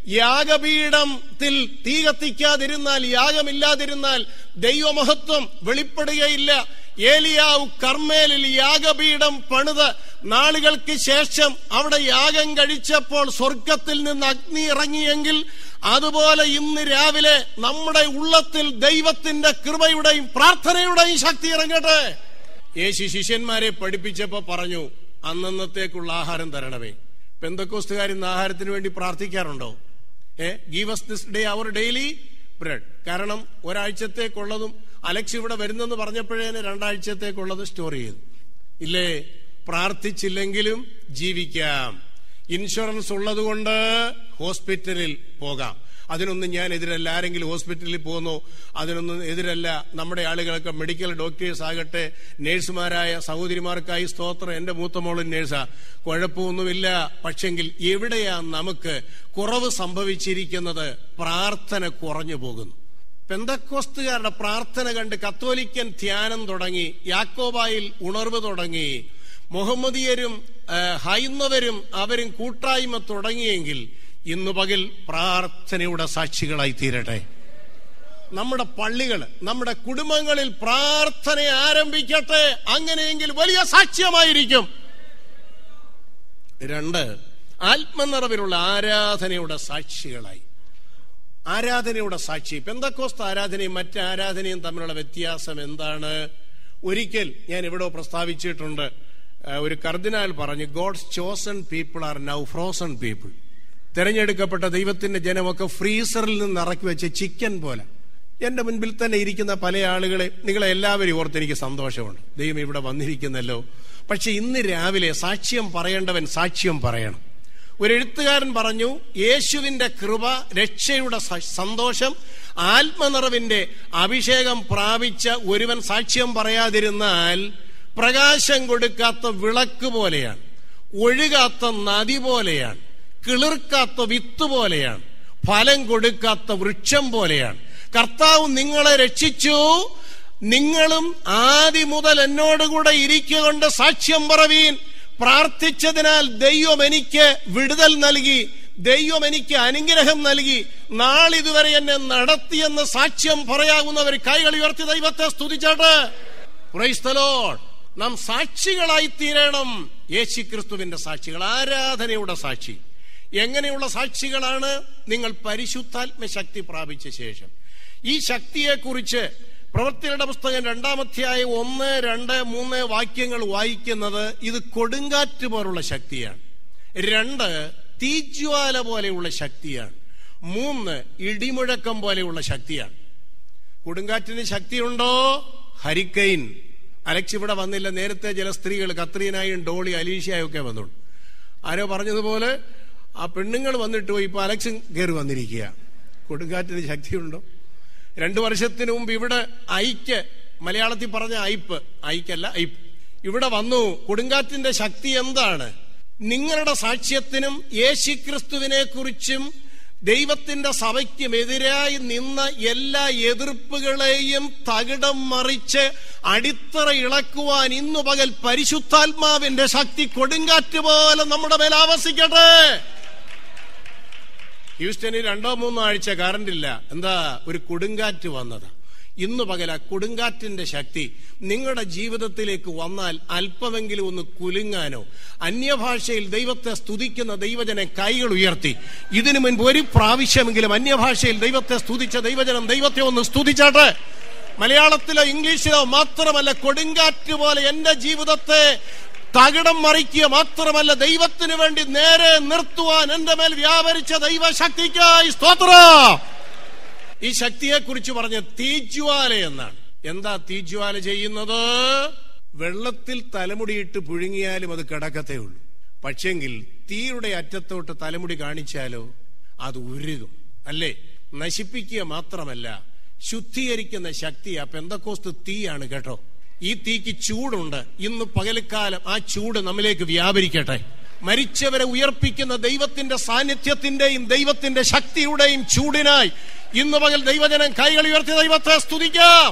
യാഗപീഠത്തിൽ തീ കത്തിക്കാതിരുന്നാൽ യാഗമില്ലാതിരുന്നാൽ ദൈവമഹത്വം വെളിപ്പെടുകയില്ല ഏലിയാവ് കർമ്മേലിൽ യാഗപീഠം പണിത് നാളുകൾക്ക് ശേഷം അവിടെ യാഗം കഴിച്ചപ്പോൾ സ്വർഗത്തിൽ നിന്ന് അഗ്നി ഇറങ്ങിയെങ്കിൽ അതുപോലെ ഇന്ന് രാവിലെ നമ്മുടെ ഉള്ളത്തിൽ ദൈവത്തിന്റെ കൃപയുടെയും പ്രാർത്ഥനയുടെയും ശക്തി ഇറങ്ങട്ടെ യേശു ശിഷ്യന്മാരെ പഠിപ്പിച്ചപ്പോ പറഞ്ഞു അന്നന്നത്തേക്കുള്ള ആഹാരം തരണമേ പെന്തക്കോസ്തുകാർ ഇന്ന് ആഹാരത്തിന് വേണ്ടി പ്രാർത്ഥിക്കാറുണ്ടോ uh give us this day our daily bread കാരണം ഒരാഴ്ചത്തേക്കുള്ളതും അലക്സ് ഇവിടെ വരുന്നെന്ന് പറഞ്ഞപ്പോഴേന് രണ്ടാഴ്ചത്തേക്കുള്ളത് സ്റ്റോർ ചെയ്തു ഇല്ലേ പ്രാർത്ഥിച്ചില്ലെങ്കിലും ജീവിക്കാം ഇൻഷുറൻസ് ഉള്ളതുകൊണ്ട് ഹോസ്പിറ്റലിൽ പോകാം അതിനൊന്നും ഞാൻ എതിരല്ല ആരെങ്കിലും ഹോസ്പിറ്റലിൽ പോകുന്നു അതിനൊന്നും എതിരല്ല നമ്മുടെ ആളുകളൊക്കെ മെഡിക്കൽ ഡോക്ടേഴ്സ് ആകട്ടെ നേഴ്സുമാരായ സഹോദരിമാർക്കായി സ്തോത്രം എന്റെ മൂത്ത മോളും നേഴ്സാ കുഴപ്പമൊന്നുമില്ല പക്ഷെങ്കിൽ എവിടെയാ നമുക്ക് കുറവ് സംഭവിച്ചിരിക്കുന്നത് പ്രാർത്ഥന കുറഞ്ഞു പോകുന്നു പെന്തക്കോസ്തുകാരുടെ പ്രാർത്ഥന കണ്ട് കത്തോലിക്കൻ ധ്യാനം തുടങ്ങി യാക്കോബായിൽ ഉണർവ് തുടങ്ങി മുഹമ്മദിയരും ഹൈന്ദവരും അവരും കൂട്ടായ്മ തുടങ്ങിയെങ്കിൽ ഇന്ന് പകൽ പ്രാർത്ഥനയുടെ സാക്ഷികളായി തീരട്ടെ നമ്മുടെ പള്ളികൾ നമ്മുടെ കുടുംബങ്ങളിൽ പ്രാർത്ഥന ആരംഭിക്കട്ടെ അങ്ങനെയെങ്കിൽ വലിയ സാക്ഷ്യമായിരിക്കും രണ്ട് ആത്മനിറവിലുള്ള ആരാധനയുടെ സാക്ഷികളായി ആരാധനയുടെ സാക്ഷി പെന്തക്കോസ്ത ആരാധനയും മറ്റ് ആരാധനയും തമ്മിലുള്ള വ്യത്യാസം എന്താണ് ഒരിക്കൽ ഞാൻ എവിടോ പ്രസ്താവിച്ചിട്ടുണ്ട് ഒരു കർദിനാൽ പറഞ്ഞു God's chosen people are now frozen people തെരഞ്ഞെടുക്കപ്പെട്ട ദൈവത്തിന്റെ ജനമൊക്കെ ഫ്രീസറിൽ നിന്ന് ഇറക്കി വെച്ച ചിക്കൻ പോലെ എന്റെ മുൻപിൽ തന്നെ ഇരിക്കുന്ന പല ആളുകളെ നിങ്ങളെ എല്ലാവരും ഓർത്ത് എനിക്ക് സന്തോഷമുണ്ട് ദൈവം ഇവിടെ വന്നിരിക്കുന്നല്ലോ പക്ഷെ ഇന്ന് രാവിലെ സാക്ഷ്യം പറയേണ്ടവൻ സാക്ഷ്യം പറയണം ഒരു എഴുത്തുകാരൻ പറഞ്ഞു യേശുവിന്റെ കൃപ രക്ഷയുടെ സന്തോഷം ആത്മനിറവിന്റെ അഭിഷേകം പ്രാപിച്ച ഒരുവൻ സാക്ഷ്യം പറയാതിരുന്നാൽ പ്രകാശം കൊടുക്കാത്ത വിളക്ക് പോലെയാണ് ഒഴുകാത്ത നദി പോലെയാണ് കിളിർക്കാത്ത വിത്ത് പോലെയാണ് ഫലം കൊടുക്കാത്ത വൃക്ഷം പോലെയാണ് കർത്താവ് നിങ്ങളെ രക്ഷിച്ചു നിങ്ങളും ആദ്യ മുതൽ എന്നോടുകൂടെ ഇരിക്കൊണ്ട് സാക്ഷ്യം പറവീൻ പ്രാർത്ഥിച്ചതിനാൽ ദൈവം എനിക്ക് വിടുതൽ നൽകി ദൈവം എനിക്ക് അനുഗ്രഹം നൽകി നാളിതുവരെ എന്നെ നടത്തിയെന്ന് സാക്ഷ്യം പറയാവുന്നവർ കൈകൾ ഉയർത്തി ദൈവത്തെ സ്തുതിച്ചാട്ട് ക്രൈസ്തലോഡ് നാം സാക്ഷികളായി തീരണം യേശു ക്രിസ്തുവിന്റെ സാക്ഷികൾ ആരാധനയുടെ സാക്ഷി എങ്ങനെയുള്ള സാക്ഷികളാണ് നിങ്ങൾ പരിശുദ്ധാത്മ ശക്തി പ്രാപിച്ച ശേഷം ഈ ശക്തിയെക്കുറിച്ച് പ്രവൃത്തികളുടെ പുസ്തകം രണ്ടാമധ്യായ ഒന്ന് രണ്ട് മൂന്ന് വാക്യങ്ങൾ വായിക്കുന്നത് ഇത് കൊടുങ്കാറ്റ് പോലുള്ള ശക്തിയാണ് രണ്ട് തീജ്വാല പോലെയുള്ള ശക്തിയാണ് മൂന്ന് ഇടിമുഴക്കം പോലെയുള്ള ശക്തിയാണ് കൊടുങ്കാറ്റിന് ശക്തിയുണ്ടോ ഹരിക്കൈൻ അലക്സ് ഇവിടെ വന്നില്ല നേരത്തെ ചില സ്ത്രീകൾ കത്രീനായും ഡോളി അലീഷയായും ഒക്കെ വന്നുള്ളൂ ആരോ പറഞ്ഞതുപോലെ ആ പെണ്ണുങ്ങൾ വന്നിട്ട് പോയി ഇപ്പൊ അലക്സും കയറി വന്നിരിക്കുക കൊടുങ്കാറ്റിന് ശക്തിയുണ്ടോ രണ്ടു വർഷത്തിന് മുമ്പ് ഇവിടെ ഐക്ക് മലയാളത്തിൽ പറഞ്ഞ ഐപ്പ് ഐക്കല്ല ഐപ്പ് ഇവിടെ വന്നു കൊടുങ്കാറ്റിന്റെ ശക്തി എന്താണ് നിങ്ങളുടെ സാക്ഷ്യത്തിനും യേശുക്രിസ്തുവിനെ കുറിച്ചും ദൈവത്തിന്റെ സഭയ്ക്കും എതിരായി നിന്ന എല്ലാ എതിർപ്പുകളെയും തകിടം മറിച്ച് അടിത്തറ ഇളക്കുവാൻ ഇന്നു പകൽ പരിശുദ്ധാത്മാവിന്റെ ശക്തി കൊടുങ്കാറ്റ് പോലെ നമ്മുടെ മേൽ ആവസിക്കട്ടെ ഹ്യൂസ്റ്റണിൽ രണ്ടോ മൂന്നോ ആഴ്ച കറണ്ട് ഇല്ല എന്താ ഒരു കൊടുങ്കാറ്റ് വന്നത് ഇന്ന് പകൽ ആ കൊടുങ്കാറ്റിന്റെ ശക്തി നിങ്ങളുടെ ജീവിതത്തിലേക്ക് വന്നാൽ അല്പമെങ്കിലും ഒന്ന് കുലുങ്ങാനോ അന്യഭാഷയിൽ ദൈവത്തെ സ്തുതിക്കുന്ന ദൈവജനം കൈകൾ ഉയർത്തി ഇതിനു മുൻപ് ഒരു പ്രാവശ്യമെങ്കിലും അന്യഭാഷയിൽ ദൈവത്തെ സ്തുതിച്ച ദൈവജനം ദൈവത്തെ ഒന്ന് സ്തുതിച്ചാട്ടെ മലയാളത്തിലോ ഇംഗ്ലീഷിലോ മാത്രമല്ല കൊടുങ്കാറ്റ് പോലെ എന്റെ ജീവിതത്തെ തകിടം മറിക്കുക മാത്രമല്ല ദൈവത്തിന് വേണ്ടി നേരെ നിർത്തുവാൻ എന്റെ മേൽ വ്യാപരിച്ച ദൈവശക്തിക്കായി സ്തോത്രം ഈ ശക്തിയെ കുറിച്ച് പറഞ്ഞ തീജ്വാല എന്നാണ് എന്താ തീജ്വാല ചെയ്യുന്നത് വെള്ളത്തിൽ തലമുടിയിട്ട് പുഴുങ്ങിയാലും അത് കിടക്കത്തേ ഉള്ളൂ പക്ഷെങ്കിൽ തീയുടെ അറ്റത്തോട്ട് തലമുടി കാണിച്ചാലോ അത് ഉരുകും അല്ലേ നശിപ്പിക്കുക മാത്രമല്ല ശുദ്ധീകരിക്കുന്ന ശക്തി ആ പെന്തക്കോസ്ത് തീയാണ് കേട്ടോ ഈ തീക്ക് ചൂടുണ്ട് ഇന്ന് പകൽക്കാലം ആ ചൂട് നമ്മിലേക്ക് വ്യാപരിക്കട്ടെ മരിച്ചവരെ ഉയർപ്പിക്കുന്ന ദൈവത്തിന്റെ സാന്നിധ്യത്തിന്റെയും ദൈവത്തിന്റെ ശക്തിയുടെയും ചൂടിനായി ഇന്ന് പകൽ ദൈവജനം കൈകൾ ഉയർത്തി ദൈവത്തെ സ്തുതിക്കാം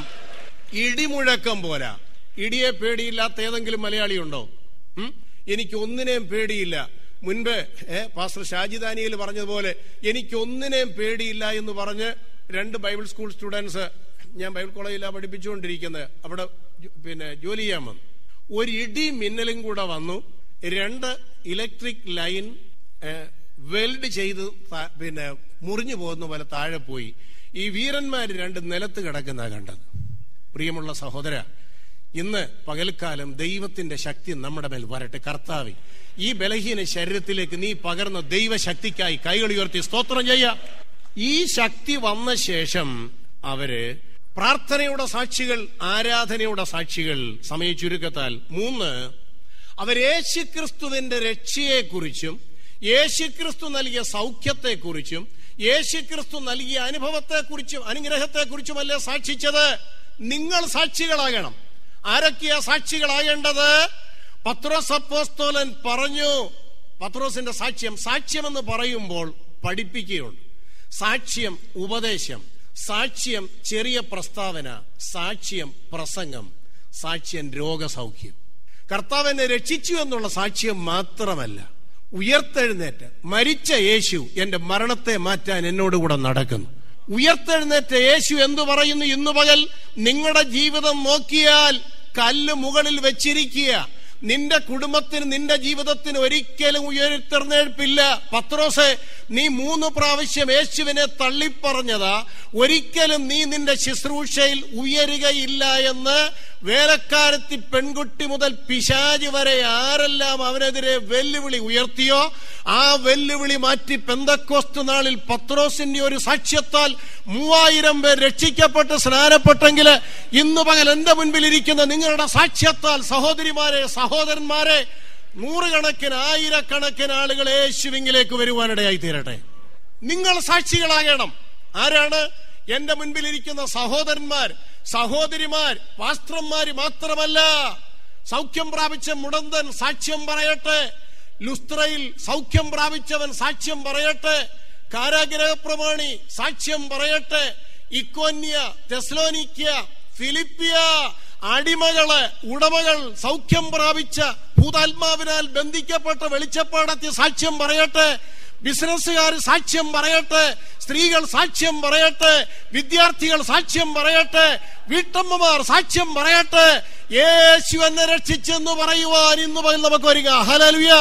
ഇടിമുഴക്കം പോരാ ഇടിയെ പേടിയില്ലാത്ത ഏതെങ്കിലും മലയാളി ഉണ്ടോ ഉം? എനിക്ക് ഒന്നിനെയും പേടിയില്ല മുൻപ് ഏ പാസ്റ്റർ ഷാജിദാനിയിൽ പറഞ്ഞതുപോലെ എനിക്ക് ഒന്നിനെയും പേടിയില്ല എന്ന് പറഞ്ഞ് രണ്ട് ബൈബിൾ സ്കൂൾ സ്റ്റുഡൻസ് ഞാൻ ബൈബിൾ കോളേജിലാണ് പഠിപ്പിച്ചുകൊണ്ടിരിക്കുന്നത് അവിടെ ജോ- പിന്നെ ജോലി ചെയ്യാൻ വന്നു ഒരു ഇടി മിന്നലും കൂടെ വന്നു രണ്ട് ഇലക്ട്രിക് ലൈൻ ഏ, വെൽഡ് ചെയ്ത് ത- പിന്നെ മുറിഞ്ഞു പോകുന്ന പോലെ താഴെ പോയി ഈ വീരന്മാർ രണ്ട് നിലത്ത് കിടക്കുന്ന കണ്ടത് പ്രിയമുള്ള സഹോദര ഇന്ന് പകൽക്കാലം ദൈവത്തിന്റെ ശക്തി നമ്മുടെ മേൽ വരട്ടെ കർത്താവി ഈ ബലഹീന ശരീരത്തിലേക്ക് നീ പകർന്ന ദൈവശക്തിക്കായി കൈകൾ ഉയർത്തി സ്തോത്രം ചെയ്യാം ഈ ശക്തി വന്ന ശേഷം അവര് പ്രാർത്ഥനയുടെ സാക്ഷികൾ ആരാധനയുടെ സാക്ഷികൾ സമയ ചുരുക്കത്താൽ മൂന്ന് അവർ യേശുക്രിസ്തുവിന്റെ രക്ഷയെക്കുറിച്ചും യേശുക്രിസ്തു നൽകിയ സൗഖ്യത്തെക്കുറിച്ചും യേശുക്രിസ്തു നൽകിയ അനുഭവത്തെക്കുറിച്ചും അനുഗ്രഹത്തെക്കുറിച്ചുമല്ലേ സാക്ഷിച്ചത് നിങ്ങൾ സാക്ഷികളാകണം ആരൊക്കെയാ സാക്ഷികളാകേണ്ടത് പത്രോസ് അപ്പോസ്തോലൻ പറഞ്ഞു പത്രോസിന്റെ സാക്ഷ്യം സാക്ഷ്യം എന്ന് പറയുമ്പോൾ പഠിപ്പിക്കുകയുണ്ട് സാക്ഷ്യം ഉപദേശം സാക്ഷ്യം ചെറിയ പ്രസ്താവന സാക്ഷ്യം പ്രസംഗം സാക്ഷ്യം രോഗസൗഖ്യം കർത്താവ് എന്നെ രക്ഷിച്ചു എന്നുള്ള സാക്ഷ്യം മാത്രമല്ല ഉയർത്തെഴുന്നേറ്റ് മരിച്ച യേശു എന്റെ മരണത്തെ മാറ്റാൻ എന്നോടുകൂടെ നടക്കുന്നു ഉയർത്തെഴുന്നേറ്റ യേശു എന്തു പറയുന്നു ഇന്നു പകൽ നിങ്ങളുടെ ജീവിതം നോക്കിയാൽ കല്ല് മുകളിൽ വെച്ചിരിക്കുക നിന്റെ കുടുംബത്തിന് നിന്റെ ജീവിതത്തിന് ഒരിക്കലും ഉയർത്തെഴുന്നേൽപ്പില്ല പത്രോസെ നീ മൂന്ന് പ്രാവശ്യം യേശുവിനെ തള്ളിപ്പറഞ്ഞതാ ഒരിക്കലും നീ നിന്റെ ശുശ്രൂഷയിൽ ഉയരുകയില്ല എന്ന് വേലക്കാരത്തി പെൺകുട്ടി മുതൽ പിശാജ് വരെ ആരെല്ലാം അവനെതിരെ വെല്ലുവിളി ഉയർത്തിയോ ആ വെല്ലുവിളി മാറ്റി പെന്തക്കോസ്തു നാളിൽ പത്രോസിന്റെ ഒരു സാക്ഷ്യത്താൽ മൂവായിരം പേർ രക്ഷിക്കപ്പെട്ട് സ്നാനപ്പെട്ടെങ്കിൽ ഇന്ന് പകൽ എന്റെ മുൻപിൽ ഇരിക്കുന്ന നിങ്ങളുടെ സാക്ഷ്യത്താൽ സഹോദരിമാരെ സഹോദരന്മാരെ നൂറുകണക്കിന് ആയിരക്കണക്കിന് ആളുകൾ യേശുവിങ്കിലേക്ക് വരുവാനിടയായി തീരട്ടെ നിങ്ങൾ സാക്ഷികളാകണം ആരാണ് എന്റെ മുൻപിൽ ഇരിക്കുന്ന സഹോദരന്മാർ സഹോദരിമാർ പാസ്ത്രന്മാര് മാത്രമല്ല സൗഖ്യം പ്രാപിച്ച മുടന്തൻ സാക്ഷ്യം പറയട്ടെ ലുസ്ത്രയിൽ സൗഖ്യം പ്രാപിച്ചവൻ സാക്ഷ്യം പറയട്ടെ കാരാഗ്രഹ പ്രമാണി സാക്ഷ്യം പറയട്ടെ ഇക്കോന്യ തെസ്ലോനിക്യ ഫിലിപ്പിയ അടിമകള് ഉടമകൾ സൗഖ്യം പ്രാപിച്ച ഭൂതാത്മാവിനാൽ ബന്ധിക്കപ്പെട്ട വെളിച്ചപ്പാടത്തി സാക്ഷ്യം പറയട്ടെ ബിസിനസ്സുകാർ സാക്ഷ്യം പറയട്ടെ സ്ത്രീകൾ സാക്ഷ്യം പറയട്ടെ വിദ്യാർത്ഥികൾ സാക്ഷ്യം പറയട്ടെ വീട്ടമ്മമാർ സാക്ഷ്യം പറയട്ടെ യേശു എന്നെ രക്ഷിച്ചെന്ന് പറയുവാൻ ഇന്ന് മുതൽ നമുക്ക് വരിക ഹലലുയ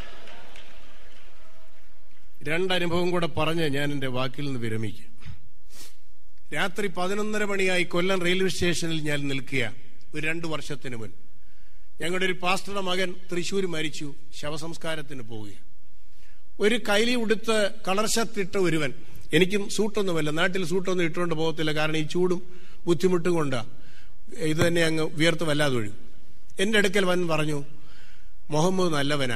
രണ്ടനുഭവം കൂടെ പറഞ്ഞ് ഞാൻ എന്റെ വാക്കിൽ നിന്ന് വിരമിക്കും രാത്രി പതിനൊന്നര മണിയായി കൊല്ലം റെയിൽവേ സ്റ്റേഷനിൽ ഞാൻ നിൽക്കുക ഒരു രണ്ടു വർഷത്തിന് മുൻ ഞങ്ങളുടെ ഒരു പാസ്റ്ററുടെ മകൻ തൃശ്ശൂർ മരിച്ചു ശവസംസ്കാരത്തിന് പോവുകയാണ് ഒരു കൈലി ഉടുത്ത് കളർ ഷർട്ട് ഇട്ട ഒരുവൻ എനിക്കും സൂട്ടൊന്നുമല്ല നാട്ടിൽ സൂട്ടൊന്നും ഇട്ടുകൊണ്ട് പോകത്തില്ല കാരണം ഈ ചൂടും ബുദ്ധിമുട്ടും കൊണ്ടാ ഇത് തന്നെ അങ്ങ് വിയർത്ത് വല്ലാതെ ഒഴുകും എന്റെ അടുക്കൽ വൻ പറഞ്ഞു മുഹമ്മദ് നല്ലവനാ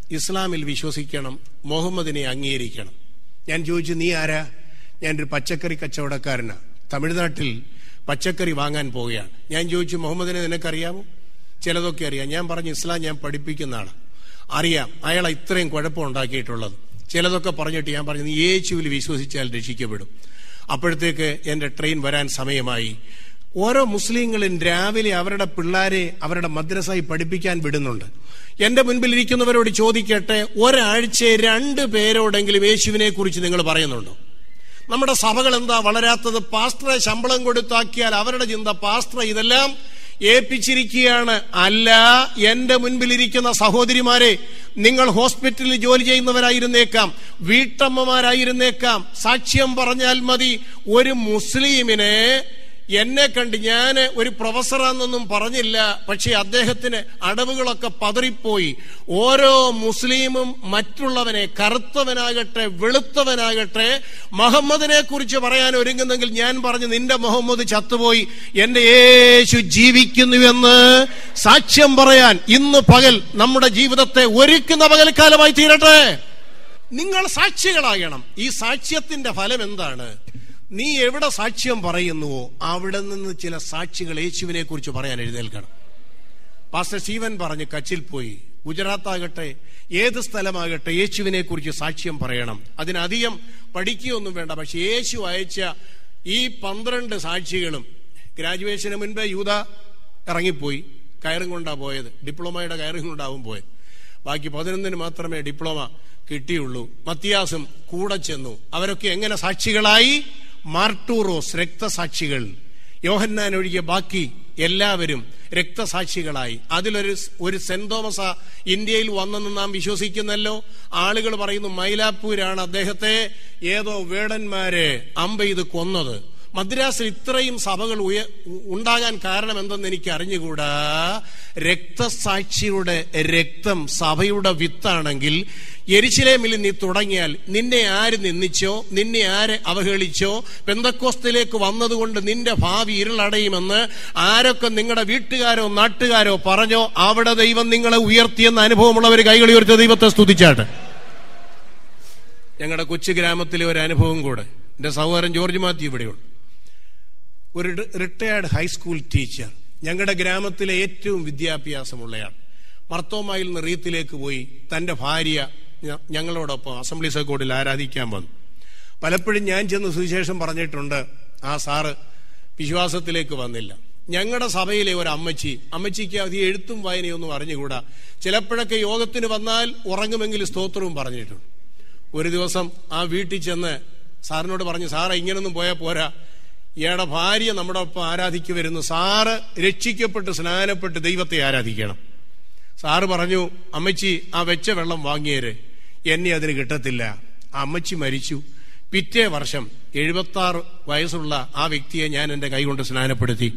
ഇസ്ലാമിൽ വിശ്വസിക്കണം മുഹമ്മദിനെ അംഗീകരിക്കണം ഞാൻ ചോദിച്ചു നീ ആരാ ഞാനൊരു പച്ചക്കറി കച്ചവടക്കാരനാ തമിഴ്നാട്ടിൽ പച്ചക്കറി വാങ്ങാൻ പോവുകയാണ് ഞാൻ ചോദിച്ചു മുഹമ്മദിനെ നിനക്കറിയാമോ ചിലതൊക്കെ അറിയാം ഞാൻ പറഞ്ഞു ഇസ്ലാം ഞാൻ പഠിപ്പിക്കുന്ന ആളാണ് അറിയാം അയാൾ ഇത്രയും കുഴപ്പമുണ്ടാക്കിയിട്ടുള്ളത് ചിലതൊക്കെ പറഞ്ഞിട്ട് ഞാൻ പറഞ്ഞു നീ യേശുവിൽ വിശ്വസിച്ചാൽ രക്ഷിക്കപ്പെടും അപ്പോഴത്തേക്ക് എൻ്റെ ട്രെയിൻ വരാൻ സമയമായി ഓരോ മുസ്ലിങ്ങളും രാവിലെ അവരുടെ പിള്ളേരെ അവരുടെ മദ്രസയിൽ പഠിപ്പിക്കാൻ വിടുന്നുണ്ട് എന്റെ മുൻപിൽ ഇരിക്കുന്നവരോട് ചോദിക്കട്ടെ ഒരാഴ്ച രണ്ട് പേരോടെങ്കിലും യേശുവിനെ കുറിച്ച് നിങ്ങൾ പറയുന്നുണ്ടോ നമ്മുടെ സഭകൾ എന്താ വളരാത്തത് പാസ്റ്ററെ ശമ്പളം കൊടുത്താക്കിയാൽ അവരുടെ ചിന്ത പാസ്റ്റർ ഇതെല്ലാം ഏൽപ്പിച്ചിരിക്കുകയാണ് അല്ല എന്റെ മുൻപിലിരിക്കുന്ന സഹോദരിമാരെ നിങ്ങൾ ഹോസ്പിറ്റലിൽ ജോലി ചെയ്യുന്നവരായിരുന്നേക്കാം വീട്ടമ്മമാരായിരുന്നേക്കാം സാക്ഷ്യം പറഞ്ഞാൽ മതി ഒരു മുസ്ലിമിനെ എന്നെ കണ്ട് ഞാൻ ഒരു പ്രൊഫസറാണെന്നൊന്നും പറഞ്ഞില്ല പക്ഷെ അദ്ദേഹത്തിന് അടവുകളൊക്കെ പതറിപ്പോയി ഓരോ മുസ്ലിമും മറ്റുള്ളവനെ കറുത്തവനാകട്ടെ വെളുത്തവനാകട്ടെ മുഹമ്മദിനെ കുറിച്ച് പറയാൻ ഒരുങ്ങുന്നെങ്കിൽ ഞാൻ പറഞ്ഞു നിന്റെ മുഹമ്മദ് ചത്തുപോയി എന്റെ യേശു ജീവിക്കുന്നുവെന്ന് സാക്ഷ്യം പറയാൻ ഇന്ന് പകൽ നമ്മുടെ ജീവിതത്തെ ഒരുക്കുന്ന പകൽക്കാലമായി തീരട്ടെ നിങ്ങൾ സാക്ഷികളാകണം ഈ സാക്ഷ്യത്തിന്റെ ഫലം എന്താണ് നീ എവിടെ സാക്ഷ്യം പറയുന്നുവോ അവിടെ നിന്ന് ചില സാക്ഷികൾ യേശുവിനെ കുറിച്ച് പറയാൻ എഴുന്നേൽക്കണം പാസ്റ്റർ ശിവൻ പറഞ്ഞ് കച്ചിൽ പോയി ഗുജറാത്ത് ആകട്ടെ ഏത് സ്ഥലമാകട്ടെ യേശുവിനെ കുറിച്ച് സാക്ഷ്യം പറയണം അതിനധികം പഠിക്കുകയൊന്നും വേണ്ട പക്ഷെ യേശു അയച്ച ഈ പന്ത്രണ്ട് സാക്ഷികളും ഗ്രാജുവേഷന് മുൻപേ യൂത ഇറങ്ങിപ്പോയി കയറും കൊണ്ടാ പോയത് ഡിപ്ലോമയുടെ കയറും കൊണ്ടാവും പോയത് ബാക്കി പതിനൊന്നിന് മാത്രമേ ഡിപ്ലോമ കിട്ടിയുള്ളൂ മത്തിയാസും കൂടെ ചെന്നു അവരൊക്കെ എങ്ങനെ സാക്ഷികളായി മാർട്ടൂറോസ് രക്തസാക്ഷികൾ യോഹന്നാൻ ഒഴികെ ബാക്കി എല്ലാവരും രക്തസാക്ഷികളായി അതിലൊരു ഒരു സെന്റ് തോമസ ഇന്ത്യയിൽ വന്നെന്ന് നാം വിശ്വസിക്കുന്നല്ലോ ആളുകൾ പറയുന്നു മൈലാപ്പൂരാണ് അദ്ദേഹത്തെ ഏതോ വേടന്മാരെ അമ്പ ഇത് കൊന്നത് മദ്രാസിൽ ഇത്രയും സഭകൾ ഉയ ഉണ്ടാകാൻ കാരണം എന്തെന്ന് എനിക്ക് അറിഞ്ഞുകൂടാ രക്തസാക്ഷിയുടെ രക്തം സഭയുടെ വിത്താണെങ്കിൽ എരിശിലേമിൽ നീ തുടങ്ങിയാൽ നിന്നെ ആര് നിന്ദിച്ചോ നിന്നെ ആര് അവഹേളിച്ചോ പെന്തക്കോസ്തിലേക്ക് വന്നതുകൊണ്ട് നിന്റെ ഭാവി ഇരുളടയുമെന്ന് ആരൊക്കെ നിങ്ങളുടെ വീട്ടുകാരോ നാട്ടുകാരോ പറഞ്ഞോ അവിടെ ദൈവം നിങ്ങളെ ഉയർത്തിയെന്ന അനുഭവമുള്ളവർ കൈകൾ ഉയർത്തിയ ദൈവത്തെ സ്തുതിച്ചാട്ട് ഞങ്ങളുടെ കൊച്ചു ഗ്രാമത്തിലെ ഒരു അനുഭവം കൂടെ എന്റെ സഹോദരൻ ജോർജ് മാത്യു ഇവിടെയുണ്ട് ഒരു റിട്ടയർഡ് ഹൈസ്കൂൾ ടീച്ചർ ഞങ്ങളുടെ ഗ്രാമത്തിലെ ഏറ്റവും വിദ്യാഭ്യാസമുള്ളയാൾ മർത്തോമായിൽ നിന്ന് റീത്തിലേക്ക് പോയി തന്റെ ഭാര്യ ഞങ്ങളോടൊപ്പം അസംബ്ലി സർക്കോട്ടിൽ ആരാധിക്കാൻ വന്നു പലപ്പോഴും ഞാൻ ചെന്ന് സുവിശേഷം പറഞ്ഞിട്ടുണ്ട് ആ സാറ് വിശ്വാസത്തിലേക്ക് വന്നില്ല ഞങ്ങളുടെ സഭയിലെ ഒരു അമ്മച്ചി അമ്മച്ചിക്ക് അത് എഴുത്തും വായനയൊന്നും അറിഞ്ഞുകൂടാ ചിലപ്പോഴൊക്കെ യോഗത്തിന് വന്നാൽ ഉറങ്ങുമെങ്കിൽ സ്തോത്രവും പറഞ്ഞിട്ടുണ്ട് ഒരു ദിവസം ആ വീട്ടിൽ ചെന്ന് സാറിനോട് പറഞ്ഞു സാറേ ഇങ്ങനൊന്നും പോയാൽ പോരാ ഇയാളുടെ ഭാര്യ നമ്മുടെ ഒപ്പം ആരാധിക്കു വരുന്നു സാറ് രക്ഷിക്കപ്പെട്ട് സ്നാനപ്പെട്ട് ദൈവത്തെ ആരാധിക്കണം സാറ് പറഞ്ഞു അമ്മച്ചി ആ വെച്ച വെള്ളം വാങ്ങിയേര് എന്നെ അതിന് കിട്ടത്തില്ല ആ അമ്മച്ചി മരിച്ചു പിറ്റേ വർഷം എഴുപത്തി ആറ് വയസ്സുള്ള ആ വ്യക്തിയെ ഞാൻ എന്റെ കൈകൊണ്ട് സ്നാനപ്പെടുത്തി